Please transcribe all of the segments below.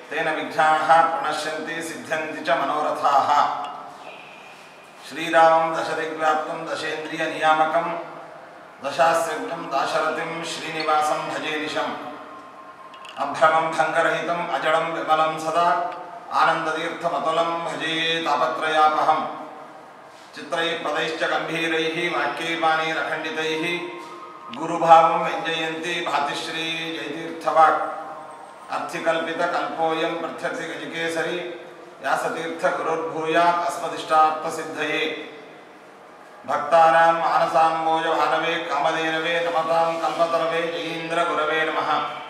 ತೇನ ವಿಘ್ನಾಃ ಪ್ರಣಶ್ಯಂತಿ ಸಿದ್ಧ್ಯಂತಿ ಚ ಮನೋರಥಾಃ ಶ್ರೀರಾಮಂ ದಶದಿಗ್ವ್ಯಾಪ್ತಂ ದಶೇಂದ್ರಿಯ ನಿಯಾಮಕಂ ದಶಾಸ್ಯಜ್ಞಂ ದಾಶರಥಿಂ ಶ್ರೀನಿವಾಸಂ ಭಜೇ ನಿಶಂ ಅಭ್ರಮಂ ಭಂಗರಹಿತಂ ಅಜಡಂ ವಿಮಲಂ ಸದಾ ಆನಂದತೀರ್ಥಮತುಲಂ ಭಜೇ ತಾಪತ್ರಯಾಪಹಂ ಚಿತ್ರೈ ಪದೈಶ್ಚ ಗಂಭೀರೈಃ ವಾಕ್ಯೈರ್ವಾಣೈರಖಂಡಿತೈಃ ಗುರುಭಾವಂ ವ್ಯಂಜಯಂತಿ ಭಾತಿಶ್ರೀ ಜಯತೀರ್ಥವಾಕ್ ಅರ್ಥಿಕಲ್ಪಿತಕಲ್ಪೋಯಂ ಪ್ರತ್ಯರ್ಥಿ ಗಜಕೇಸರಿ ವ್ಯಾಸತೀರ್ಥ ಗುರುರ್ಭೂಯಾತ್ ಅಸ್ಮದಿಷ್ಟಾರ್ಥಸಿದ್ಧಯೇ ಭಕ್ತಾನಾಂ ಮಾನಸಾಂಬೋಜ ಭಾನವೇ ಕಾಮಧೇನವೇ ನಮತಾಂ ಕಲ್ಪತರವೇ ಜಯೀಂದ್ರ ಗುರವೇ ನಮಃ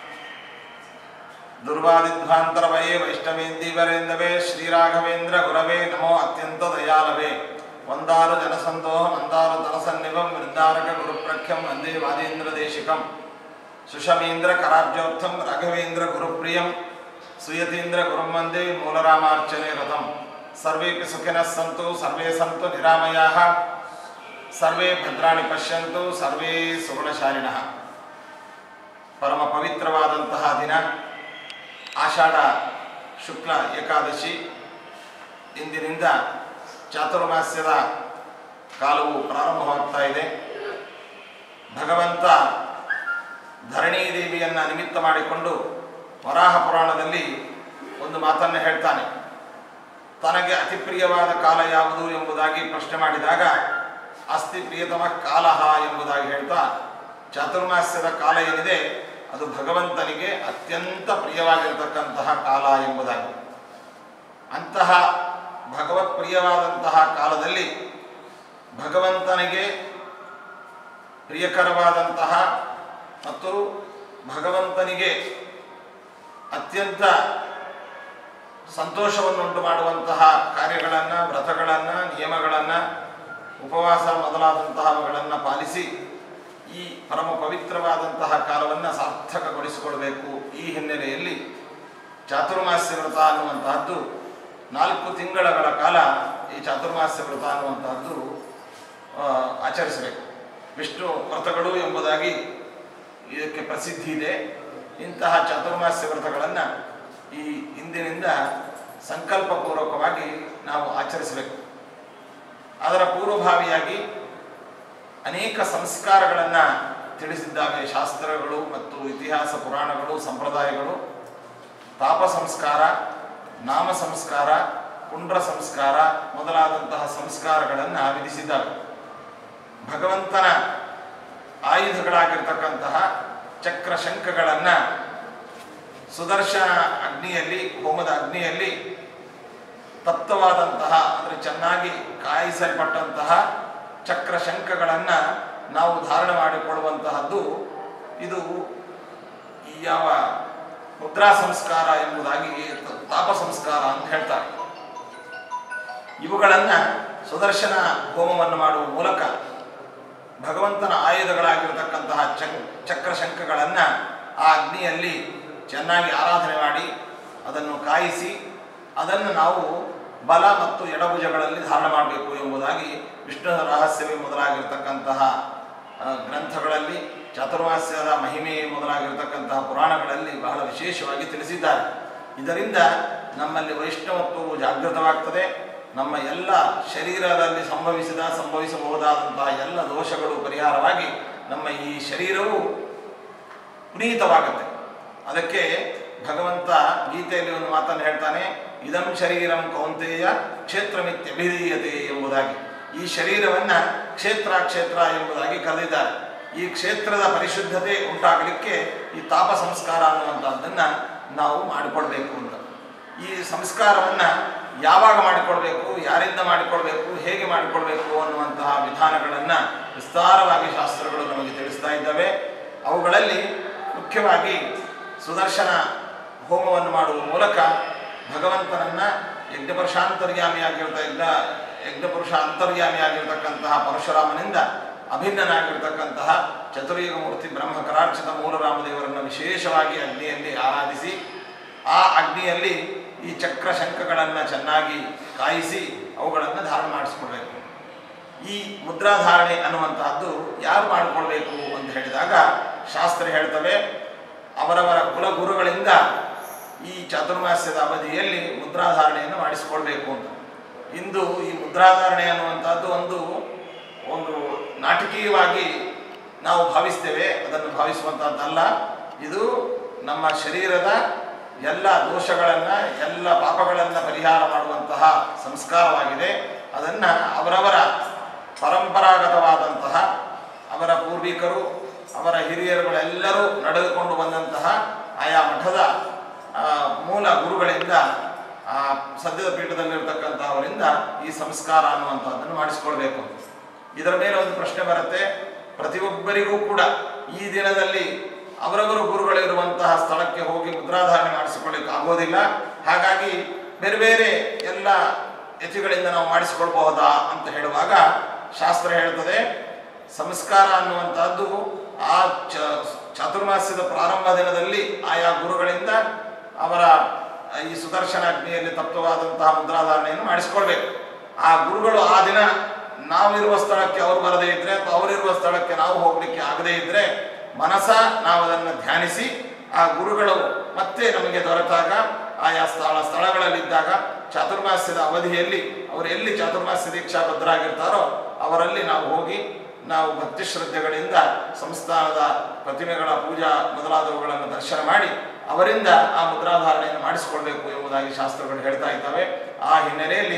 ದುರ್ವಾದಿಧ್ವಾಂತರವಯೇ ವೈಷ್ಣವೇಂದೀವರೇಂದವೇ ಶ್ರೀರಾಘವೇಂದ್ರ ಗುರವೇ ನಮೋ ಅತ್ಯಂತ ದಯಾಲವೇ ವಂದಾರು ಜನಸಂದೋಹ ಮಂದಾರು ತರಸನ್ನಿಭಂ ವೃಂದಾರಕ ಗುರುಪ್ರಖ್ಯಂ ವಂದೇ ವಾದೀಂದ್ರ ದೇಶಿಕಂ ಸುಷಮೀಂದ್ರ ಕರಾಬ್ಜೋರ್ಥಂ ರಾಘವೇಂದ್ರ ಗುರುಪ್ರಿಯಂ ಸುಯತೀಂದ್ರ ಗುರುಂ ವಂದೇ ಮೂಲರಾಮಾರ್ಚನೆ ರಥಂ ಸರ್ವೇಪಿ ಸುಖಿನಃ ಸಂತು ಸರ್ವೇ ಸಂತು ನಿರಾಮಯಾಃ ಸರ್ವೇ ಭದ್ರಾಣಿ ಪಶ್ಯಂತು ಸರ್ವೇ ಸುಗುಣಶಾಲಿನಃ ಪರಮ ಪವಿತ್ರವಾದಂತಹ ದಿನ ಆಷಾಢ ಶುಕ್ಲ ಏಕಾದಶಿ ಇಂದಿನಿಂದ ಚಾತುರ್ಮಾಸ್ಯದ ಕಾಲವು ಪ್ರಾರಂಭವಾಗ್ತಾ ಇದೆ ಭಗವಂತ ಧರಣೀ ದೇವಿಯನ್ನು ನಿಮಿತ್ತ ಮಾಡಿಕೊಂಡು ವರಾಹ ಪುರಾಣದಲ್ಲಿ ಒಂದು ಮಾತನ್ನು ಹೇಳ್ತಾನೆ ತನಗೆ ಅತಿ ಪ್ರಿಯವಾದ ಕಾಲ ಯಾವುದು ಎಂಬುದಾಗಿ ಪ್ರಶ್ನೆ ಮಾಡಿದಾಗ ಅಸ್ತಿ ಪ್ರಿಯತಮ ಕಾಲಹ ಎಂಬುದಾಗಿ ಹೇಳ್ತಾ ಚಾತುರ್ಮಾಸ್ಯದ ಕಾಲ ಏನಿದೆ ಅದು ಭಗವಂತನಿಗೆ ಅತ್ಯಂತ ಪ್ರಿಯವಾಗಿರತಕ್ಕಂತಹ ಕಾಲ ಎಂಬುದಾಗಿ ಅಂತಹ ಭಗವತ್ ಪ್ರಿಯವಾದಂತಹ ಕಾಲದಲ್ಲಿ ಭಗವಂತನಿಗೆ ಪ್ರಿಯಕರವಾದಂತಹ ಮತ್ತು ಭಗವಂತನಿಗೆ ಅತ್ಯಂತ ಸಂತೋಷವನ್ನುಂಟು ಮಾಡುವಂತಹ ಕಾರ್ಯಗಳನ್ನು ವ್ರತಗಳನ್ನು ನಿಯಮಗಳನ್ನು ಉಪವಾಸ ಮೊದಲಾದಂತಹವುಗಳನ್ನು ಪಾಲಿಸಿ ಈ ಪರಮ ಪವಿತ್ರವಾದಂತಹ ಕಾಲವನ್ನು ಸಾರ್ಥಕಗೊಳಿಸಿಕೊಳ್ಬೇಕು ಈ ಹಿನ್ನೆಲೆಯಲ್ಲಿ ಚಾತುರ್ಮಾಸ್ಯ ವ್ರತ ಅನ್ನುವಂತಹದ್ದು ನಾಲ್ಕು ತಿಂಗಳ ಕಾಲ ಈ ಚಾತುರ್ಮಾಸ್ಯ ವ್ರತ ಅನ್ನುವಂತಹದ್ದು ಆ, ಆಚರಿಸಬೇಕು ವಿಷ್ಣು ವ್ರತಗಳು ಎಂಬುದಾಗಿ ಇದಕ್ಕೆ ಪ್ರಸಿದ್ಧಿ ಇದೆ ಇಂತಹ ಚಾತುರ್ಮಾಸ್ಯ ವ್ರತಗಳನ್ನು ಈ ಇಂದಿನಿಂದ ಸಂಕಲ್ಪಪೂರ್ವಕವಾಗಿ ನಾವು ಆಚರಿಸಬೇಕು ಅದರ ಪೂರ್ವಭಾವಿಯಾಗಿ ಅನೇಕ ಸಂಸ್ಕಾರಗಳನ್ನು ತಿಳಿಸಿದ್ದಾವೆ ಶಾಸ್ತ್ರಗಳು ಮತ್ತು ಇತಿಹಾಸ ಪುರಾಣಗಳು ಸಂಪ್ರದಾಯಗಳು ತಾಪ ಸಂಸ್ಕಾರ ನಾಮ ಸಂಸ್ಕಾರ ಪುಂಡ್ರ ಸಂಸ್ಕಾರ ಮೊದಲಾದಂತಹ ಸಂಸ್ಕಾರಗಳನ್ನು ವಿಧಿಸಿದ್ದಾವೆ ಭಗವಂತನ ಆಯುಧಗಳಾಗಿರ್ತಕ್ಕಂತಹ ಚಕ್ರ ಶಂಖಗಳನ್ನು ಸುದರ್ಶನ ಅಗ್ನಿಯಲ್ಲಿ ಹೋಮದ ಅಗ್ನಿಯಲ್ಲಿ ತಪ್ತವಾದಂತಹ ಅಂದರೆ ಚೆನ್ನಾಗಿ ಕಾಯಿಸಲ್ಪಟ್ಟಂತಹ ಚಕ್ರ ಶಂಖಗಳನ್ನು ನಾವು ಧಾರಣೆ ಮಾಡಿಕೊಳ್ಳುವಂತಹದ್ದು ಇದು ಈ ಯಾವ ಮುದ್ರಾ ಸಂಸ್ಕಾರ ಎಂಬುದಾಗಿ ತ- ತಾಪ ಸಂಸ್ಕಾರ ಅಂತ ಹೇಳ್ತಾರೆ ಇವುಗಳನ್ನು ಸುದರ್ಶನ ಹೋಮವನ್ನು ಮಾಡುವ ಮೂಲಕ ಭಗವಂತನ ಆಯುಧಗಳಾಗಿರತಕ್ಕಂತಹ ಚಕ್ ಚಕ್ರ ಶಂಖಗಳನ್ನು ಆ ಅಗ್ನಿಯಲ್ಲಿ ಚೆನ್ನಾಗಿ ಆರಾಧನೆ ಮಾಡಿ ಅದನ್ನು ಕಾಯಿಸಿ ಅದನ್ನು ನಾವು ಬಲ ಮತ್ತು ಎಡಭುಜಗಳಲ್ಲಿ ಧಾರಣ ಮಾಡಬೇಕು ಎಂಬುದಾಗಿ ವಿಷ್ಣು ರಹಸ್ಯವೇ ಮೊದಲಾಗಿರ್ತಕ್ಕಂತಹ ಆ, ಗ್ರಂಥಗಳಲ್ಲಿ ಚಾತುರ್ಮಾಸ್ಯದ ಮಹಿಮೆ ಮೊದಲಾಗಿರ್ತಕ್ಕಂತಹ ಪುರಾಣಗಳಲ್ಲಿ ಬಹಳ ವಿಶೇಷವಾಗಿ ತಿಳಿಸಿದ್ದಾರೆ ಇದರಿಂದ ನಮ್ಮಲ್ಲಿ ವೈಷ್ಣವತ್ವವು ಜಾಗೃತವಾಗ್ತದೆ ನಮ್ಮ ಎಲ್ಲ ಶರೀರದಲ್ಲಿ ಸಂಭವಿಸಿದ ಸಂಭವಿಸಬಹುದಾದಂತಹ ಎಲ್ಲ ದೋಷಗಳು ಪರಿಹಾರವಾಗಿ ನಮ್ಮ ಈ ಶರೀರವು ಪುನೀತವಾಗುತ್ತೆ ಅದಕ್ಕೆ ಭಗವಂತ ಗೀತೆಯಲ್ಲಿ ಒಂದು ಮಾತನ್ನು ಹೇಳ್ತಾನೆ ಇದಂ ಶರೀರಂ ಕೌಂತೆಯ ಕ್ಷೇತ್ರಮಿತ್ಯಭಿಧೀಯತೆ ಎಂಬುದಾಗಿ ಈ ಶರೀರವನ್ನು ಕ್ಷೇತ್ರ ಕ್ಷೇತ್ರ ಎಂಬುದಾಗಿ ಕರೆದಿದ್ದಾರೆ ಈ ಕ್ಷೇತ್ರದ ಪರಿಶುದ್ಧತೆ ಉಂಟಾಗಲಿಕ್ಕೆ ಈ ತಾಪ ಸಂಸ್ಕಾರ ಅನ್ನುವಂಥದ್ದನ್ನು ನಾವು ಮಾಡಿಕೊಳ್ಬೇಕು ಅಂತ ಈ ಸಂಸ್ಕಾರವನ್ನು ಯಾವಾಗ ಮಾಡಿಕೊಳ್ಬೇಕು ಯಾರಿಂದ ಮಾಡಿಕೊಳ್ಬೇಕು ಹೇಗೆ ಮಾಡಿಕೊಳ್ಬೇಕು ಅನ್ನುವಂತಹ ವಿಧಾನಗಳನ್ನು ವಿಸ್ತಾರವಾಗಿ ಶಾಸ್ತ್ರಗಳು ನಮಗೆ ತಿಳಿಸ್ತಾ ಇದ್ದಾವೆ ಅವುಗಳಲ್ಲಿ ಮುಖ್ಯವಾಗಿ ಸುದರ್ಶನ ಹೋಮವನ್ನು ಮಾಡುವ ಮೂಲಕ ಭಗವಂತನನ್ನ ಯಜ್ಞಪುರುಷಾಂತರ್ಯಾಮಿಯಾಗಿರ್ತ ಯಜ್ಞ ಯಜ್ಞಪುರುಷ ಅಂತರ್ಯಾಮಿಯಾಗಿರ್ತಕ್ಕಂತಹ ಪರಶುರಾಮನಿಂದ ಅಭಿನ್ನನಾಗಿರ್ತಕ್ಕಂತಹ ಚತುರ್ಯುಗ ಮೂರ್ತಿ ಬ್ರಹ್ಮ ಕರಾರ್ಚಿತ ಮೂಲರಾಮದೇವರನ್ನು ವಿಶೇಷವಾಗಿ ಅಗ್ನಿಯಲ್ಲಿ ಆರಾಧಿಸಿ ಆ ಅಗ್ನಿಯಲ್ಲಿ ಈ ಚಕ್ರ ಶಂಖಗಳನ್ನು ಚೆನ್ನಾಗಿ ಕಾಯಿಸಿ ಅವುಗಳನ್ನು ಧಾರಣ ಮಾಡಿಸ್ಕೊಳ್ಬೇಕು ಈ ಮುದ್ರಾಧಾರಣೆ ಅನ್ನುವಂತಹದ್ದು ಯಾರು ಮಾಡಿಕೊಳ್ಬೇಕು ಅಂತ ಹೇಳಿದಾಗ ಶಾಸ್ತ್ರ ಹೇಳ್ತವೆ ಅವರವರ ಕುಲಗುರುಗಳಿಂದ ಈ ಚಾತುರ್ಮಾಸ್ಯದ ಅವಧಿಯಲ್ಲಿ ಮುದ್ರಾಧಾರಣೆಯನ್ನು ಮಾಡಿಸಿಕೊಳ್ಬೇಕು ಅಂತ ಇಂದು ಈ ಮುದ್ರಾಧಾರಣೆ ಅನ್ನುವಂಥದ್ದು ಒಂದು ಒಂದು ನಾಟಕೀಯವಾಗಿ ನಾವು ಭಾವಿಸ್ತೇವೆ ಅದನ್ನು ಭಾವಿಸುವಂಥದ್ದಲ್ಲ ಇದು ನಮ್ಮ ಶರೀರದ ಎಲ್ಲ ದೋಷಗಳನ್ನು ಎಲ್ಲ ಪಾಪಗಳನ್ನು ಪರಿಹಾರ ಮಾಡುವಂತಹ ಸಂಸ್ಕಾರವಾಗಿದೆ ಅದನ್ನು ಅವರವರ ಪರಂಪರಾಗತವಾದಂತಹ ಅವರ ಪೂರ್ವಿಕರು ಅವರ ಹಿರಿಯರುಗಳೆಲ್ಲರೂ ನಡೆದುಕೊಂಡು ಬಂದಂತಹ ಆಯಾ ಮಠದ ಆ, ಮೂಲ ಗುರುಗಳಿಂದ ಆ ಸದ್ಯದ ಪೀಠದಲ್ಲಿರ್ತಕ್ಕಂಥವರಿಂದ ಈ ಸಂಸ್ಕಾರ ಅನ್ನುವಂಥದ್ದನ್ನು ಮಾಡಿಸಿಕೊಳ್ಬೇಕು ಇದರ ಮೇಲೆ ಒಂದು ಪ್ರಶ್ನೆ ಬರುತ್ತೆ ಪ್ರತಿಯೊಬ್ಬರಿಗೂ ಕೂಡ ಈ ದಿನದಲ್ಲಿ ಅವರವರು ಗುರುಗಳಿರುವಂತಹ ಸ್ಥಳಕ್ಕೆ ಹೋಗಿ ಮುದ್ರಾಧಾರಣೆ ಮಾಡಿಸಿಕೊಳ್ಳಿಕ್ಕೆ ಆಗೋದಿಲ್ಲ ಹಾಗಾಗಿ ಬೇರೆ ಬೇರೆ ಎಲ್ಲ ಯತಿಗಳಿಂದ ನಾವು ಮಾಡಿಸಿಕೊಳ್ಬಹುದಾ ಅಂತ ಹೇಳುವಾಗ ಶಾಸ್ತ್ರ ಹೇಳ್ತದೆ ಸಂಸ್ಕಾರ ಅನ್ನುವಂಥದ್ದು ಆ ಚ ಚಾತುರ್ಮಾಸ್ಯದ ಪ್ರಾರಂಭ ದಿನದಲ್ಲಿ ಆಯಾ ಗುರುಗಳಿಂದ ಅವರ ಈ ಸುದರ್ಶನಾಗ್ನಿಯಲ್ಲಿ ತಪ್ತವಾದಂತಹ ಮುದ್ರಾಧಾರಣೆಯನ್ನು ಮಾಡಿಸಿಕೊಳ್ಬೇಕು ಆ ಗುರುಗಳು ಆ ದಿನ ನಾವಿರುವ ಸ್ಥಳಕ್ಕೆ ಅವರು ಬರದೇ ಇದ್ರೆ ಅಥವಾ ಅವರಿರುವ ಸ್ಥಳಕ್ಕೆ ನಾವು ಹೋಗ್ಲಿಕ್ಕೆ ಆಗದೇ ಇದ್ರೆ ಮನಸ ನಾವು ಅದನ್ನು ಧ್ಯಾನಿಸಿ ಆ ಗುರುಗಳು ಮತ್ತೆ ನಮಗೆ ದೊರೆತಾಗ ಆಯಾ ಸ್ಥಳ ಸ್ಥಳಗಳಲ್ಲಿದ್ದಾಗ ಚಾತುರ್ಮಾಸ್ಯದ ಅವಧಿಯಲ್ಲಿ ಅವರು ಎಲ್ಲಿ ಚಾತುರ್ಮಾಸ್ಯ ದೀಕ್ಷಾ ಬದ್ಧರಾಗಿರ್ತಾರೋ ಅವರಲ್ಲಿ ನಾವು ಹೋಗಿ ನಾವು ಭಕ್ತಿ ಶ್ರದ್ಧೆಗಳಿಂದ ಸಂಸ್ಥಾನದ ಪ್ರತಿಮೆಗಳ ಪೂಜಾ ಮೊದಲಾದವುಗಳನ್ನು ದರ್ಶನ ಮಾಡಿ ಅವರಿಂದ ಆ ಮುದ್ರಾಧಾರಣೆಯನ್ನು ಮಾಡಿಸಿಕೊಳ್ಬೇಕು ಎಂಬುದಾಗಿ ಶಾಸ್ತ್ರಗಳು ಹೇಳ್ತಾ ಇದ್ದಾವೆ ಆ ಹಿನ್ನೆಲೆಯಲ್ಲಿ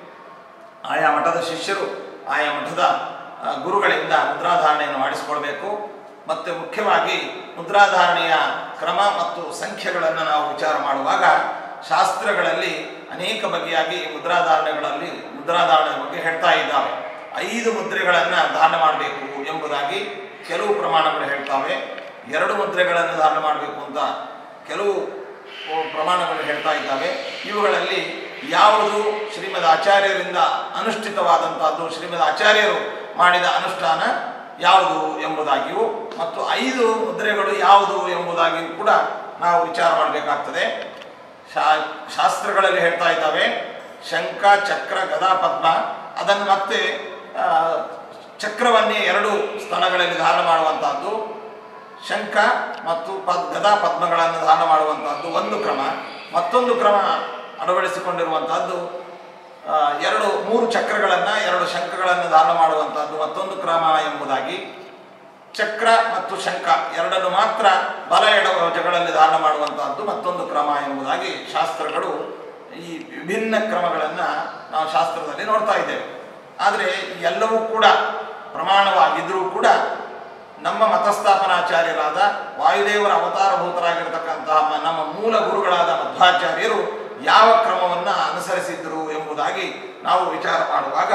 ಆಯಾ ಮಠದ ಶಿಷ್ಯರು ಆಯಾ ಮಠದ ಆ, ಗುರುಗಳಿಂದ ಮುದ್ರಾಧಾರಣೆಯನ್ನು ಮಾಡಿಸಿಕೊಳ್ಬೇಕು ಮತ್ತು ಮುಖ್ಯವಾಗಿ ಮುದ್ರಾಧಾರಣೆಯ ಕ್ರಮ ಮತ್ತು ಸಂಖ್ಯೆಗಳನ್ನು ನಾವು ವಿಚಾರ ಮಾಡುವಾಗ ಶಾಸ್ತ್ರಗಳಲ್ಲಿ ಅನೇಕ ಬಗೆಯಾಗಿ ಈ ಮುದ್ರಾಧಾರಣೆಗಳಲ್ಲಿ ಮುದ್ರಾಧಾರಣೆ ಬಗ್ಗೆ ಹೇಳ್ತಾ ಇದ್ದಾವೆ ಐದು ಮುದ್ರೆಗಳನ್ನು ದಾನ ಮಾಡಬೇಕು ಎಂಬುದಾಗಿ ಕೆಲವು ಪ್ರಮಾಣಗಳು ಹೇಳ್ತಾವೆ ಎರಡು ಮುದ್ರೆಗಳನ್ನು ದಾನ ಮಾಡಬೇಕು ಅಂತ ಕೆಲವು ಓ, ಪ್ರಮಾಣಗಳು ಹೇಳ್ತಾ ಇದ್ದಾವೆ ಇವುಗಳಲ್ಲಿ ಯಾವುದು ಶ್ರೀಮದ್ ಆಚಾರ್ಯರಿಂದ ಅನುಷ್ಠಿತವಾದಂತಹದ್ದು ಶ್ರೀಮದ್ ಆಚಾರ್ಯರು ಮಾಡಿದ ಅನುಷ್ಠಾನ ಯಾವುದು ಎಂಬುದಾಗಿಯೂ ಮತ್ತು ಐದು ಮುದ್ರೆಗಳು ಯಾವುದು ಎಂಬುದಾಗಿಯೂ ಕೂಡ ನಾವು ವಿಚಾರ ಮಾಡಬೇಕಾಗ್ತದೆ ಶಾ ಶಾಸ್ತ್ರಗಳಲ್ಲಿ ಹೇಳ್ತಾ ಇದ್ದಾವೆ ಶಂಖ ಚಕ್ರ ಗದಾ ಪದ್ಮ ಅದನ್ನು ಮತ್ತೆ ಆ, ಚಕ್ರವನ್ನೇ ಎರಡು ಸ್ಥಳಗಳಲ್ಲಿ ದಾನ ಮಾಡುವಂತಹದ್ದು ಶಂಖ ಮತ್ತು ಪದ್ ಗದಾ ಪದ್ಮಗಳನ್ನು ದಾನ ಮಾಡುವಂತಹದ್ದು ಒಂದು ಕ್ರಮ ಮತ್ತೊಂದು ಕ್ರಮ ಅಳವಡಿಸಿಕೊಂಡಿರುವಂತಹದ್ದು ಆ, ಎರಡು ಮೂರು ಚಕ್ರಗಳನ್ನು ಎರಡು ಶಂಖಗಳನ್ನು ದಾನ ಮಾಡುವಂತಹದ್ದು ಮತ್ತೊಂದು ಕ್ರಮ ಎಂಬುದಾಗಿ ಚಕ್ರ ಮತ್ತು ಶಂಖ ಎರಡನ್ನು ಮಾತ್ರ ಬಲ ಎಡ ಭುಜಗಳಲ್ಲಿ ದಾನ ಮಾಡುವಂತಹದ್ದು ಮತ್ತೊಂದು ಕ್ರಮ ಎಂಬುದಾಗಿ ಶಾಸ್ತ್ರಗಳು ಈ ವಿಭಿನ್ನ ಕ್ರಮಗಳನ್ನು ನಾವು ಶಾಸ್ತ್ರದಲ್ಲಿ ನೋಡ್ತಾ ಇದ್ದೇವೆ ಆದರೆ ಈ ಎಲ್ಲವೂ ಕೂಡ ಪ್ರಮಾಣವಾಗಿದ್ದರೂ ಕೂಡ ನಮ್ಮ ಮತಸ್ಥಾಪನಾಚಾರ್ಯರಾದ ವಾಯುದೇವರ ಅವತಾರಭೂತರಾಗಿರ್ತಕ್ಕಂತಹ ಮ- ನಮ್ಮ ಮೂಲ ಗುರುಗಳಾದ ಮಧ್ವಾಚಾರ್ಯರು ಯಾವ ಕ್ರಮವನ್ನು ಅನುಸರಿಸಿದ್ರು ಎಂಬುದಾಗಿ ನಾವು ವಿಚಾರ ಮಾಡುವಾಗ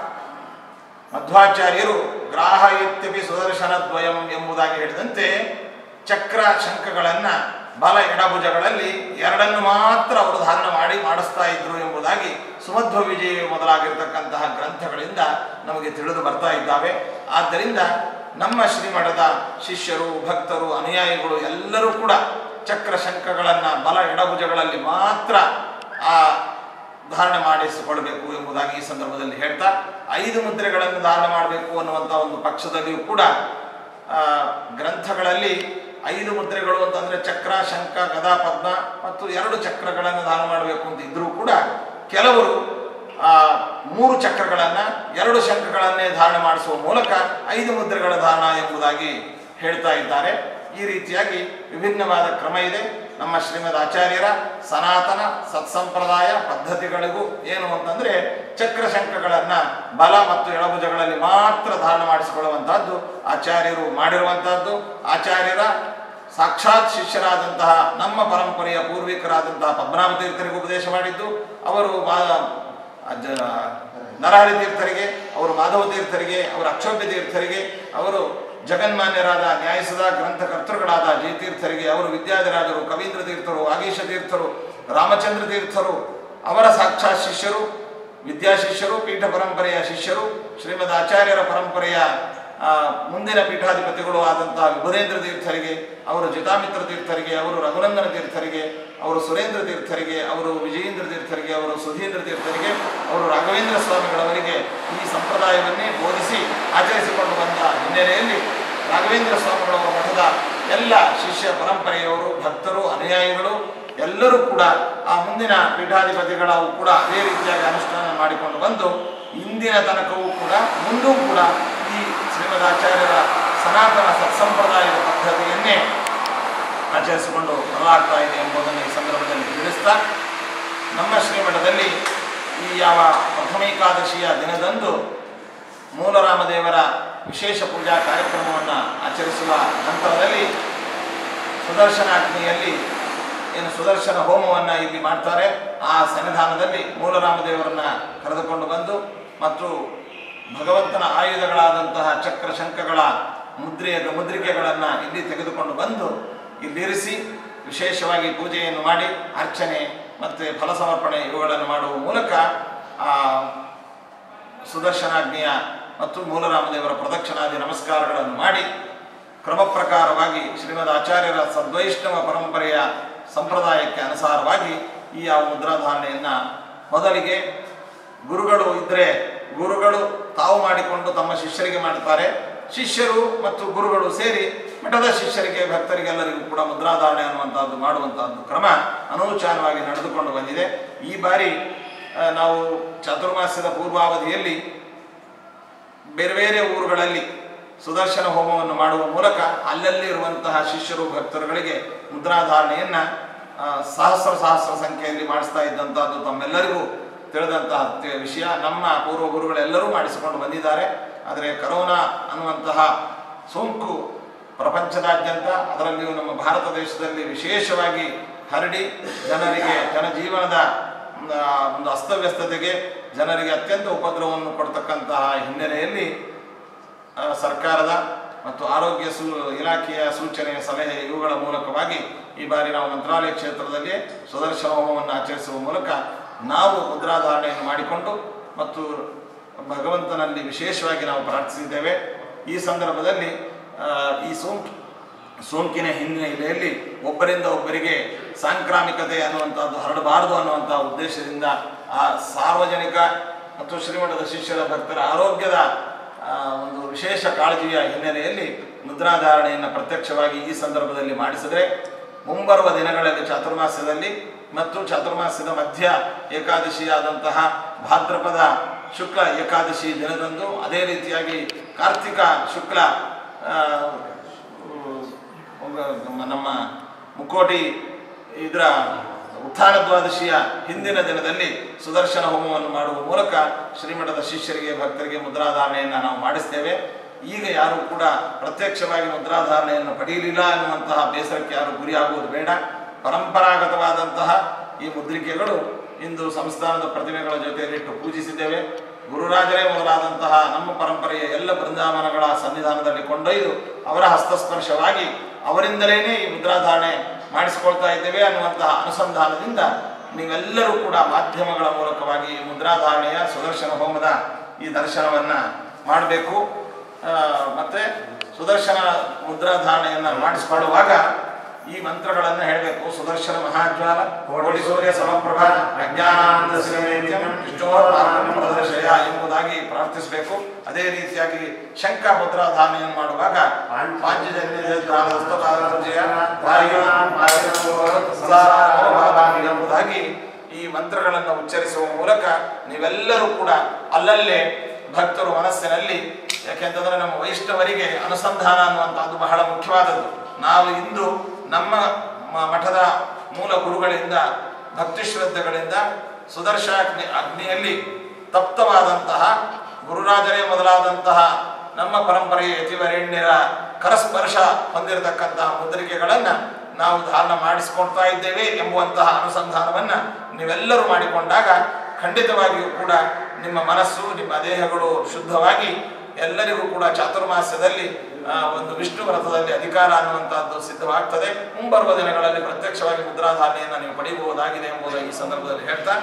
ಮಧ್ವಾಚಾರ್ಯರು ಗ್ರಾಹ ಇತ್ಯಪಿ ಸುದರ್ಶನ ದ್ವಯಂ ಎಂಬುದಾಗಿ ಹೇಳಿದಂತೆ ಚಕ್ರ ಶಂಖಗಳನ್ನು ಬಲ ಎಡಭುಜಗಳಲ್ಲಿ ಎರಡನ್ನು ಮಾತ್ರ ಅವರು ಧಾರಣ ಮಾಡಿ ಮಾಡಿಸ್ತಾ ಇದ್ರು ಎಂಬುದಾಗಿ ಸುಮಧ್ವ ವಿಜಯ ಮೊದಲಾಗಿರ್ತಕ್ಕಂತಹ ಗ್ರಂಥಗಳಿಂದ ನಮಗೆ ತಿಳಿದು ಬರ್ತಾ ಇದ್ದಾವೆ ಆದ್ದರಿಂದ ನಮ್ಮ ಶ್ರೀಮಠದ ಶಿಷ್ಯರು ಭಕ್ತರು ಅನುಯಾಯಿಗಳು ಎಲ್ಲರೂ ಕೂಡ ಚಕ್ರ ಶಂಖಗಳನ್ನು ಬಲ ಎಡಭುಜಗಳಲ್ಲಿ ಮಾತ್ರ ಆ ಧಾರಣೆ ಮಾಡಿಸಿಕೊಳ್ಬೇಕು ಎಂಬುದಾಗಿ ಈ ಸಂದರ್ಭದಲ್ಲಿ ಹೇಳ್ತಾ ಐದು ಮುದ್ರೆಗಳನ್ನು ಧಾರಣೆ ಮಾಡಬೇಕು ಅನ್ನುವಂಥ ಒಂದು ಪಕ್ಷದಲ್ಲಿಯೂ ಕೂಡ ಆ, ಗ್ರಂಥಗಳಲ್ಲಿ ಐದು ಮುದ್ರೆಗಳು ಅಂತಂದರೆ ಚಕ್ರ ಶಂಖ ಗದಾ ಪದ್ಮ ಮತ್ತು ಎರಡು ಚಕ್ರಗಳನ್ನು ದಾನ ಮಾಡಬೇಕು ಅಂತ ಇದ್ರೂ ಕೂಡ ಕೆಲವರು ಆ, ಮೂರು ಚಕ್ರಗಳನ್ನು ಎರಡು ಶಂಖಗಳನ್ನೇ ಧಾರಣೆ ಮಾಡಿಸುವ ಮೂಲಕ ಐದು ಮುದ್ರೆಗಳ ದಾನ ಎಂಬುದಾಗಿ ಹೇಳ್ತಾ ಇದ್ದಾರೆ ಈ ರೀತಿಯಾಗಿ ವಿಭಿನ್ನವಾದ ಕ್ರಮ ಇದೆ ನಮ್ಮ ಶ್ರೀಮದ್ ಆಚಾರ್ಯರ ಸನಾತನ ಸತ್ಸಂಪ್ರದಾಯ ಪದ್ಧತಿಗಳಿಗೂ ಏನು ಅಂತಂದರೆ ಚಕ್ರ ಶಂಖಗಳನ್ನು ಬಲ ಮತ್ತು ಎಡಭುಜಗಳಲ್ಲಿ ಮಾತ್ರ ಧಾರಣ ಮಾಡಿಸಿಕೊಳ್ಳುವಂತಹದ್ದು ಆಚಾರ್ಯರು ಮಾಡಿರುವಂತಹದ್ದು ಆಚಾರ್ಯರ ಸಾಕ್ಷಾತ್ ಶಿಷ್ಯರಾದಂತಹ ನಮ್ಮ ಪರಂಪರೆಯ ಪೂರ್ವಿಕರಾದಂತಹ ಪದ್ಮನಾಭ ತೀರ್ಥರಿಗೂ ಉಪದೇಶ ಮಾಡಿದ್ದು ಅವರು ಮಾ- ಅಜ್ಜ- ನರಹರಿ ತೀರ್ಥರಿಗೆ ಅವರು ಮಾಧವ ತೀರ್ಥರಿಗೆ ಅವರು ಅಕ್ಷೋಭ್ಯ ತೀರ್ಥರಿಗೆ ಅವರು ಜಗನ್ಮಾನ್ಯರಾದ ನ್ಯಾಯಸದ ಗ್ರಂಥಕರ್ತೃಗಳಾದ ಜಯತೀರ್ಥರಿಗೆ ಅವರು ವಿದ್ಯಾಧಿರಾಜರು ಕವೀಂದ್ರ ತೀರ್ಥರು ವಾಗೀಶ ತೀರ್ಥರು ರಾಮಚಂದ್ರ ತೀರ್ಥರು ಅವರ ಸಾಕ್ಷಾತ್ ಶಿಷ್ಯರು ವಿದ್ಯಾಶಿಷ್ಯರು ಪೀಠ ಪರಂಪರೆಯ ಶಿಷ್ಯರು ಶ್ರೀಮದ್ ಆಚಾರ್ಯರ ಪರಂಪರೆಯ ಆ, ಮುಂದಿನ ಪೀಠಾಧಿಪತಿಗಳು ಆದಂತಹ ವಿಭುಧೇಂದ್ರ ತೀರ್ಥರಿಗೆ ಅವರು ಜಿತಾಮಿತ್ರ ತೀರ್ಥರಿಗೆ ಅವರು ರಘುನಂದನ ತೀರ್ಥರಿಗೆ ಅವರು ಸುರೇಂದ್ರ ತೀರ್ಥರಿಗೆ ಅವರು ವಿಜಯೇಂದ್ರ ತೀರ್ಥರಿಗೆ ಅವರು ಸುಧೀಂದ್ರ ತೀರ್ಥರಿಗೆ ಅವರು ರಾಘವೇಂದ್ರ ಸ್ವಾಮಿಗಳವರಿಗೆ ಈ ಸಂಪ್ರದಾಯವನ್ನೇ ಬೋಧಿಸಿ ಆಚರಿಸಿಕೊಂಡು ಬಂದ ಹಿನ್ನೆಲೆಯಲ್ಲಿ ರಾಘವೇಂದ್ರ ಸ್ವಾಮಿಗಳವರ ಮಠದ ಎಲ್ಲ ಶಿಷ್ಯ ಪರಂಪರೆಯವರು ಭಕ್ತರು ಅನುಯಾಯಿಗಳು ಎಲ್ಲರೂ ಕೂಡ ಆ ಮುಂದಿನ ಪೀಠಾಧಿಪತಿಗಳವು ಕೂಡ ಅದೇ ರೀತಿಯಾಗಿ ಅನುಷ್ಠಾನ ಮಾಡಿಕೊಂಡು ಬಂದು ಇಂದಿನ ತನಕವೂ ಕೂಡ ಮುಂದೂ ಕೂಡ ಈ ಶ್ರೀಮದಾಚಾರ್ಯರ ಸನಾತನ ಸತ್ಸಂಪ್ರದಾಯದ ಪದ್ಧತಿಯನ್ನೇ ಆಚರಿಸಿಕೊಂಡು ಬರಲಾಗ್ತಾ ಇದೆ ಎಂಬುದನ್ನು ಈ ಸಂದರ್ಭದಲ್ಲಿ ತಿಳಿಸ್ತಾ ನಮ್ಮ ಶ್ರೀಮಠದಲ್ಲಿ ಈ ಯಾವ ಪ್ರಥಮೈಕಾದಶಿಯ ದಿನದಂದು ಮೂಲರಾಮದೇವರ ವಿಶೇಷ ಪೂಜಾ ಕಾರ್ಯಕ್ರಮವನ್ನು ಆಚರಿಸುವ ನಂತರದಲ್ಲಿ ಸುದರ್ಶನಾಗ್ನಿಯಲ್ಲಿ ಏನು ಸುದರ್ಶನ ಹೋಮವನ್ನು ಇಲ್ಲಿ ಮಾಡ್ತಾರೆ ಆ ಸನ್ನಿಧಾನದಲ್ಲಿ ಮೂಲರಾಮದೇವರನ್ನ ಕರೆದುಕೊಂಡು ಬಂದು ಮತ್ತು ಭಗವಂತನ ಆಯುಧಗಳಾದಂತಹ ಚಕ್ರ ಶಂಖಗಳ ಮುದ್ರೆಯ ಮುದ್ರಿಕೆಗಳನ್ನು ಇಲ್ಲಿ ತೆಗೆದುಕೊಂಡು ಬಂದು ಇಲ್ಲಿರಿಸಿ ವಿಶೇಷವಾಗಿ ಪೂಜೆಯನ್ನು ಮಾಡಿ ಅರ್ಚನೆ ಮತ್ತು ಫಲ ಸಮರ್ಪಣೆ ಇವುಗಳನ್ನು ಮಾಡುವ ಮೂಲಕ ಆ ಸುದರ್ಶನಾಗ್ನಿಯ ಮತ್ತು ಮೂಲರಾಮದೇವರ ಪ್ರದಕ್ಷಿಣಾದಿ ನಮಸ್ಕಾರಗಳನ್ನು ಮಾಡಿ ಕ್ರಮ ಪ್ರಕಾರವಾಗಿ ಶ್ರೀಮದ್ ಆಚಾರ್ಯರ ಸದ್ವೈಷ್ಣವ ಪರಂಪರೆಯ ಸಂಪ್ರದಾಯಕ್ಕೆ ಅನುಸಾರವಾಗಿ ಈ ಯಾವ ಮುದ್ರಾಧಾರಣೆಯನ್ನು ಮೊದಲಿಗೆ ಗುರುಗಳು ಇದ್ದರೆ ಗುರುಗಳು ತಾವು ಮಾಡಿಕೊಂಡು ತಮ್ಮ ಶಿಷ್ಯರಿಗೆ ಮಾಡ್ತಾರೆ ಶಿಷ್ಯರು ಮತ್ತು ಗುರುಗಳು ಸೇರಿ ಮಠದ ಶಿಷ್ಯರಿಗೆ ಭಕ್ತರಿಗೆಲ್ಲರಿಗೂ ಕೂಡ ಮುದ್ರಾಧಾರಣೆ ಅನ್ನುವಂಥದ್ದು ಮಾಡುವಂಥದ್ದು ಕ್ರಮ ಅನೂಚಾನವಾಗಿ ನಡೆದುಕೊಂಡು ಬಂದಿದೆ ಈ ಬಾರಿ ಆ, ನಾವು ಚಾತುರ್ಮಾಸ್ಯದ ಪೂರ್ವಾವಧಿಯಲ್ಲಿ ಬೇರೆ ಬೇರೆ ಊರುಗಳಲ್ಲಿ ಸುದರ್ಶನ ಹೋಮವನ್ನು ಮಾಡುವ ಮೂಲಕ ಅಲ್ಲಲ್ಲಿ ಇರುವಂತಹ ಶಿಷ್ಯರು ಭಕ್ತರುಗಳಿಗೆ ಮುದ್ರಾಧಾರಣೆಯನ್ನು ಆ, ಸಹಸ್ರ ಸಹಸ್ರ ಸಂಖ್ಯೆಯಲ್ಲಿ ಮಾಡಿಸ್ತಾ ಇದ್ದಂಥದ್ದು ತಮ್ಮೆಲ್ಲರಿಗೂ ತಿಳಿದಂತಹ ತಿ- ವಿಷಯ ನಮ್ಮ ಪೂರ್ವ ಗುರುಗಳೆಲ್ಲರೂ ಮಾಡಿಸಿಕೊಂಡು ಬಂದಿದ್ದಾರೆ ಆದರೆ ಕರೋನಾ ಅನ್ನುವಂತಹ ಸೋಂಕು ಪ್ರಪಂಚದಾದ್ಯಂತ ಅದರಲ್ಲಿಯೂ ನಮ್ಮ ಭಾರತ ದೇಶದಲ್ಲಿ ವಿಶೇಷವಾಗಿ ಹರಡಿ ಜನರಿಗೆ ಜನಜೀವನದ ಆ, ಒಂದು ಅಸ್ತವ್ಯಸ್ತತೆಗೆ ಜನರಿಗೆ ಅತ್ಯಂತ ಉಪದ್ರವವನ್ನು ಕೊಡ್ತಕ್ಕಂತಹ ಹಿನ್ನೆಲೆಯಲ್ಲಿ ಆ, ಸರ್ಕಾರದ ಮತ್ತು ಆರೋಗ್ಯ ಸೂ ಇಲಾಖೆಯ ಸೂಚನೆ ಸಲಹೆ ಇವುಗಳ ಮೂಲಕವಾಗಿ ಈ ಬಾರಿ ನಾವು ಮಂತ್ರಾಲಯ ಕ್ಷೇತ್ರದಲ್ಲಿ ಸುದರ್ಶನ ಹೋಮವನ್ನು ಆಚರಿಸುವ ಮೂಲಕ ನಾವು ಮುದ್ರಾಧಾರಣೆಯನ್ನು ಮಾಡಿಕೊಂಡು ಮತ್ತು ಭಗವಂತನಲ್ಲಿ ವಿಶೇಷವಾಗಿ ನಾವು ಪ್ರಾರ್ಥಿಸಿದ್ದೇವೆ ಈ ಸಂದರ್ಭದಲ್ಲಿ ಆ, ಈ ಸೋಂಕು ಸೋಂಕಿನ ಹಿನ್ನೆಲೆಯಲ್ಲಿ ಒಬ್ಬರಿಂದ ಒಬ್ಬರಿಗೆ ಸಾಂಕ್ರಾಮಿಕತೆ ಅನ್ನುವಂಥದ್ದು ಹರಡಬಾರದು ಅನ್ನುವಂಥ ಉದ್ದೇಶದಿಂದ ಆ ಸಾರ್ವಜನಿಕ ಮತ್ತು ಶ್ರೀಮಠದ ಶಿಷ್ಯರ ಭಕ್ತರ ಆರೋಗ್ಯದ ಆ, ಒಂದು ವಿಶೇಷ ಕಾಳಜಿಯ ಹಿನ್ನೆಲೆಯಲ್ಲಿ ಮುದ್ರಾಧಾರಣೆಯನ್ನು ಪ್ರತ್ಯಕ್ಷವಾಗಿ ಈ ಸಂದರ್ಭದಲ್ಲಿ ಮಾಡಿಸಿದರೆ ಮುಂಬರುವ ದಿನಗಳಲ್ಲಿ ಚಾತುರ್ಮಾಸ್ಯದಲ್ಲಿ ಮತ್ತು ಚಾತುರ್ಮಾಸ್ಯದ ಮಧ್ಯ ಏಕಾದಶಿಯಾದಂತಹ ಭಾದ್ರಪದ ಶುಕ್ಲ ಏಕಾದಶಿ ದಿನದಂದು ಅದೇ ರೀತಿಯಾಗಿ ಕಾರ್ತಿಕ ಶುಕ್ಲ ಆ, ಉ- ನಮ್ಮ ಮುಕ್ಕೋಟಿ ಇದರ ಉತ್ಥಾನ ದ್ವಾದಶಿಯ ಹಿಂದಿನ ದಿನದಲ್ಲಿ ಸುದರ್ಶನ ಹೋಮವನ್ನು ಮಾಡುವ ಮೂಲಕ ಶ್ರೀಮಠದ ಶಿಷ್ಯರಿಗೆ ಭಕ್ತರಿಗೆ ಮುದ್ರಾಧಾರಣೆಯನ್ನು ನಾವು ಮಾಡಿಸ್ತೇವೆ ಈಗ ಯಾರು ಕೂಡ ಪ್ರತ್ಯಕ್ಷವಾಗಿ ಮುದ್ರಾಧಾರಣೆಯನ್ನು ಪಡೆಯಲಿಲ್ಲ ಅನ್ನುವಂತಹ ಬೇಸರಕ್ಕೆ ಯಾರು ಗುರಿಯಾಗುವುದು ಬೇಡ ಪರಂಪರಾಗತವಾದಂತಹ ಈ ಮುದ್ರಿಕೆಗಳು ಇಂದು ಸಂಸ್ಥಾನದ ಪ್ರತಿಮೆಗಳ ಜೊತೆಯಲ್ಲಿಟ್ಟು ಪೂಜಿಸಿದ್ದೇವೆ ಗುರುರಾಜರೇ ಮೊದಲಾದಂತಹ ನಮ್ಮ ಪರಂಪರೆಯ ಎಲ್ಲ ಬೃಂದಾವನಗಳ ಸನ್ನಿಧಾನದಲ್ಲಿ ಕೊಂಡೊಯ್ದು ಅವರ ಹಸ್ತಸ್ಪರ್ಶವಾಗಿ ಅವರಿಂದಲೇ ಈ ಮುದ್ರಾಧಾರಣೆ ಮಾಡಿಸಿಕೊಳ್ತಾ ಇದ್ದೇವೆ ಅನ್ನುವಂತಹ ಅನುಸಂಧಾನದಿಂದ ನೀವೆಲ್ಲರೂ ಕೂಡ ಮಾಧ್ಯಮಗಳ ಮೂಲಕವಾಗಿ ಈ ಮುದ್ರಾಧಾರಣೆಯ ಸುದರ್ಶನ ಹೋಮದ ಈ ದರ್ಶನವನ್ನು ಮಾಡಬೇಕು ಮತ್ತು ಸುದರ್ಶನ ಮುದ್ರಾಧಾರಣೆಯನ್ನು ಮಾಡಿಸಿಕೊಳ್ಳುವಾಗ ಈ ಮಂತ್ರಗಳನ್ನು ಹೇಳಬೇಕು ಸುದರ್ಶನ ಮಹಾಜ್ವಾಲ ಕೋಟಿ ಸೂರ್ಯ ಸಮಪ್ರಭ ಅಜ್ಞಾನಾನಂದ ಶ್ರೀನಿತ್ಯಂ ವಿಷ್ಣುವರ್ಮಾರ್ಗಂ ಪ್ರದರ್ಶಯ ಎಂಬುದಾಗಿ ಪ್ರಾರ್ಥಿಸಬೇಕು ಅದೇ ರೀತಿಯಾಗಿ ಶಂಕ ಮುದ್ರಾಧಾರಣೆಯನ್ನು ಮಾಡುವಾಗ ಪಾಂಚಜನ್ಯ ಧಾರಸ್ತಪಾದರ್ಜಯ ವಾಯುನಾಂ ವಾಯುನೋರತ್ ಸದಾರಾಮಭಾವಾಮಿ ಎಂಬುದಾಗಿ ಈ ಮಂತ್ರಗಳನ್ನು ಉಚ್ಚರಿಸುವ ಮೂಲಕ ನೀವೆಲ್ಲರೂ ಕೂಡ ಅಲ್ಲಲ್ಲೇ ಭಕ್ತರು ಮನಸ್ಸಿನಲ್ಲಿ ಯಾಕೆಂತಂದ್ರೆ ನಮ್ಮ ವೈಷ್ಣವರಿಗೆ ಅನುಸಂಧಾನ ಅನ್ನುವಂಥದ್ದು ಬಹಳ ಮುಖ್ಯವಾದದ್ದು ನಾವು ಇಂದು ನಮ್ಮ ಮ- ಮಠದ ಮೂಲ ಗುರುಗಳಿಂದ ಭಕ್ತಿ ಶ್ರದ್ಧೆಗಳಿಂದ ಸುದರ್ಶಾಗ್ನಿ ಅಗ್ನಿಯಲ್ಲಿ ತಪ್ತವಾದಂತಹ ಗುರುರಾಜರೇ ಮೊದಲಾದಂತಹ ನಮ್ಮ ಪರಂಪರೆಯ ಯತಿವರೇಣ್ಯರ ಕರಸ್ಪರ್ಶ ಹೊಂದಿರತಕ್ಕಂತಹ ಮುದ್ರಿಕೆಗಳನ್ನು ನಾವು ಧಾರಣ ಮಾಡಿಸಿಕೊಳ್ತಾ ಇದ್ದೇವೆ ಎಂಬುವಂತಹ ಅನುಸಂಧಾನವನ್ನು ನೀವೆಲ್ಲರೂ ಮಾಡಿಕೊಂಡಾಗ ಖಂಡಿತವಾಗಿಯೂ ಕೂಡ ನಿಮ್ಮ ಮನಸ್ಸು ನಿಮ್ಮ ದೇಹಗಳು ಶುದ್ಧವಾಗಿ ಎಲ್ಲರಿಗೂ ಕೂಡ ಚಾತುರ್ಮಾಸ್ಯದಲ್ಲಿ ಆ, ಒಂದು ವಿಷ್ಣು ವ್ರತದಲ್ಲಿ ಅಧಿಕಾರ ಅನ್ನುವಂಥದ್ದು ಸಿದ್ಧವಾಗ್ತದೆ ಮುಂಬರುವ ದಿನಗಳಲ್ಲಿ ಪ್ರತ್ಯಕ್ಷವಾಗಿ ಮುದ್ರಾಧಾರಣೆಯನ್ನು ನೀವು ಪಡೆಯಬಹುದಾಗಿದೆ ಎಂಬುದು ಈ ಸಂದರ್ಭದಲ್ಲಿ ಹೇಳ್ತಾ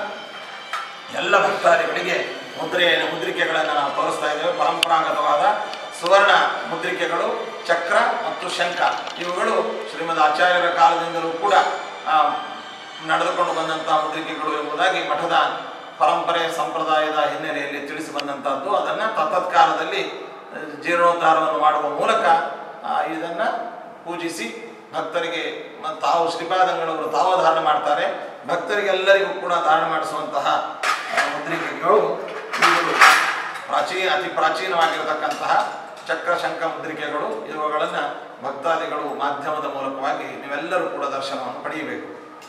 ಎಲ್ಲ ಭಕ್ತಾದಿಗಳಿಗೆ ಮುದ್ರೆಯ ಮುದ್ರಿಕೆಗಳನ್ನು ನಾವು ತೋರಿಸ್ತಾ ಇದ್ದೇವೆ ಪರಂಪರಾಗತವಾದ ಸುವರ್ಣ ಮುದ್ರಿಕೆಗಳು ಚಕ್ರ ಮತ್ತು ಶಂಖ ಇವುಗಳು ಶ್ರೀಮದ್ ಆಚಾರ್ಯರ ಕಾಲದಿಂದಲೂ ಕೂಡ ಆ, ನಡೆದುಕೊಂಡು ಬಂದಂತಹ ಮುದ್ರಿಕೆಗಳು ಎಂಬುದಾಗಿ ಮಠದ ಪರಂಪರೆ ಸಂಪ್ರದಾಯದ ಹಿನ್ನೆಲೆಯಲ್ಲಿ ತಿಳಿಸಿ ಬಂದಂತಹದ್ದು ಅದನ್ನು ತತ್ತತ್ಕಾಲದಲ್ಲಿ ಆ, ಜೀರ್ಣೋದ್ಧಾರವನ್ನು ಮಾಡುವ ಮೂಲಕ ಆ, ಇದನ್ನು ಪೂಜಿಸಿ ಭಕ್ತರಿಗೆ ಮ- ತಾವು ಶ್ರೀಪಾದಂಗಳವರು ತಾವು ಧಾರಣ ಮಾಡ್ತಾರೆ ಭಕ್ತರಿಗೆಲ್ಲರಿಗೂ ಕೂಡ ಧಾರಣ ಮಾಡಿಸುವಂತಹ ಆ, ಮುದ್ರಿಕೆಗಳು ಇವುಗಳು ಪ್ರಾಚೀನ ಅತಿ ಪ್ರಾಚೀನವಾಗಿರತಕ್ಕಂತಹ ಚಕ್ರ ಶಂಖ ಮುದ್ರಿಕೆಗಳು ಇವುಗಳನ್ನು ಭಕ್ತಾದಿಗಳು ಮಾಧ್ಯಮದ ಮೂಲಕವಾಗಿ ನೀವೆಲ್ಲರೂ ಕೂಡ ದರ್ಶನವನ್ನು ಪಡೆಯಬೇಕು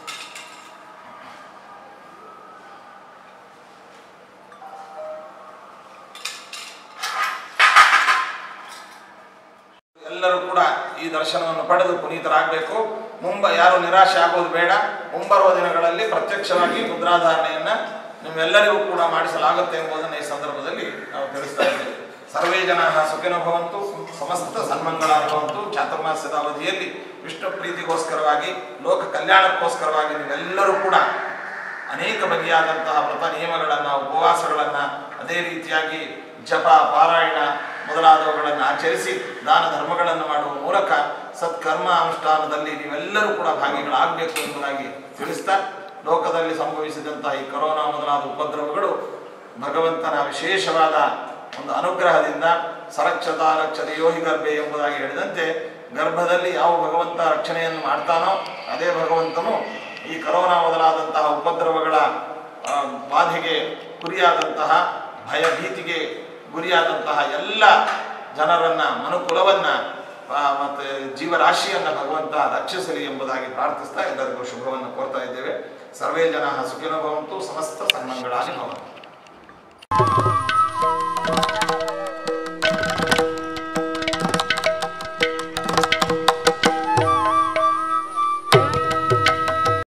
ಎಲ್ಲರೂ ಕೂಡ ಈ ದರ್ಶನವನ್ನು ಪಡೆದು ಪುನೀತರಾಗಬೇಕು ಮುಂಬ ಯಾರು ನಿರಾಶೆ ಆಗೋದು ಬೇಡ ಮುಂಬರುವ ದಿನಗಳಲ್ಲಿ ಪ್ರತ್ಯಕ್ಷವಾಗಿ ಮುದ್ರಾಧಾರಣೆಯನ್ನ ನಿಮ್ಮೆಲ್ಲರಿಗೂ ಕೂಡ ಮಾಡಿಸಲಾಗುತ್ತೆ ಎಂಬುದನ್ನು ಈ ಸಂದರ್ಭದಲ್ಲಿ ನಾವು ತಿಳಿಸ್ತಾ ಇದ್ದೇವೆ ಸರ್ವೇ ಜನ ಸುಖಿನೋ ಭವಂತು ಸಮಸ್ತ ಸನ್ಮಂಗಳಾನುಭವಂತು ಚಾತುರ್ಮಾಸ್ಯದ ಅವಧಿಯಲ್ಲಿ ವಿಷ್ಣು ಪ್ರೀತಿಗೋಸ್ಕರವಾಗಿ ಲೋಕ ಕಲ್ಯಾಣಕ್ಕೋಸ್ಕರವಾಗಿ ನೀವೆಲ್ಲರೂ ಕೂಡ ಅನೇಕ ಬಗೆಯಾದಂತಹ ವ್ರತ ನಿಯಮಗಳನ್ನು ಉಪವಾಸಗಳನ್ನು ಅದೇ ರೀತಿಯಾಗಿ ಜಪ ಪಾರಾಯಣ ಮೊದಲಾದವುಗಳನ್ನು ಆಚರಿಸಿ ದಾನ ಧರ್ಮಗಳನ್ನು ಮಾಡುವ ಮೂಲಕ ಸತ್ಕರ್ಮ ಅನುಷ್ಠಾನದಲ್ಲಿ ನೀವೆಲ್ಲರೂ ಕೂಡ ಭಾಗಿಗಳಾಗಬೇಕು ಎಂಬುದಾಗಿ ತಿಳಿಸ್ತಾ ಲೋಕದಲ್ಲಿ ಸಂಭವಿಸಿದಂತಹ ಈ ಕೊರೋನಾ ಮೊದಲಾದ ಉಪದ್ರವಗಳು ಭಗವಂತನ ವಿಶೇಷವಾದ ಒಂದು ಅನುಗ್ರಹದಿಂದ ಸರಕ್ಷತಾ ರಕ್ಷತೆ ಯೋಹಿ ಗರ್ಭೆ ಎಂಬುದಾಗಿ ಹೇಳಿದಂತೆ ಗರ್ಭದಲ್ಲಿ ಯಾವ ಭಗವಂತ ರಕ್ಷಣೆಯನ್ನು ಮಾಡ್ತಾನೋ ಅದೇ ಭಗವಂತನು ಈ ಕರೋನಾ ಮೊದಲಾದಂತಹ ಉಪದ್ರವಗಳ ಆ, ಬಾಧೆಗೆ ಗುರಿಯಾದಂತಹ ಭಯ ಭೀತಿಗೆ ಗುರಿಯಾದಂತಹ ಎಲ್ಲ ಜನರನ್ನ ಮನುಕುಲವನ್ನ ಆ, ಮತ್ತೆ ಜೀವರಾಶಿಯನ್ನ ಭಗವಂತ ರಕ್ಷಿಸಲಿ ಎಂಬುದಾಗಿ ಪ್ರಾರ್ಥಿಸ್ತಾ ಎಲ್ಲರಿಗೂ ಶುಭವನ್ನು ಕೋರ್ತಾ ಇದ್ದೇವೆ ಸರ್ವೇ ಜನ ಸುಖಿನೋ ಭವಂತು ಸಮಸ್ತ ಸನ್ಮಂಗಳಾನಿ ಭವಂತು